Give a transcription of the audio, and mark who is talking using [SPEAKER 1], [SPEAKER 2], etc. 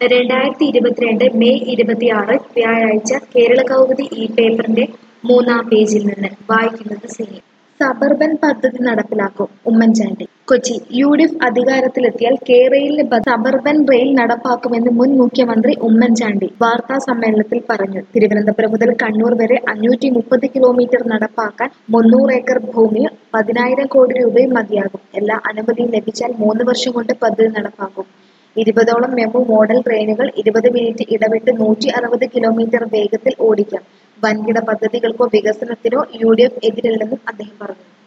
[SPEAKER 1] രണ്ടായിരത്തി ഇരുപത്തിരണ്ട് മെയ് ഇരുപത്തിയാറ് വ്യാഴാഴ്ച കേരള കൗമുദി ഈ പേപ്പറിന്റെ മൂന്നാം പേജിൽ നിന്ന് വായിക്കുന്നത് സിനി സബർബൻ പദ്ധതി നടപ്പിലാക്കും Oommen Chandy Kochi U D F അധികാരത്തിലെത്തിയാൽ കേരളയിലെ ബ- സബർബൻ റെയിൽ നടപ്പാക്കുമെന്ന് മുൻ മുഖ്യമന്ത്രി ഉമ്മൻചാണ്ടി വാർത്താ സമ്മേളനത്തിൽ പറഞ്ഞു തിരുവനന്തപുരം മുതൽ കണ്ണൂർ വരെ അഞ്ഞൂറ്റി മുപ്പത് കിലോമീറ്റർ നടപ്പാക്കാൻ മുന്നൂറ് ഏക്കർ ഭൂമിയിൽ പതിനായിരം കോടി രൂപയും മതിയാകും എല്ലാ അനുമതിയും ലഭിച്ചാൽ മൂന്ന് വർഷം കൊണ്ട് പദ്ധതി നടപ്പാക്കും ഇരുപതോളം മെമു മോഡൽ ട്രെയിനുകൾ ഇരുപത് മിനിറ്റ് ഇടവിട്ട് നൂറ്റി അറുപത് കിലോമീറ്റർ വേഗത്തിൽ ഓടിക്കാം വൻകിട പദ്ധതികൾക്കോ വികസനത്തിനോ യു ഡി എഫ് എതിരല്ലെന്നും അദ്ദേഹം പറഞ്ഞു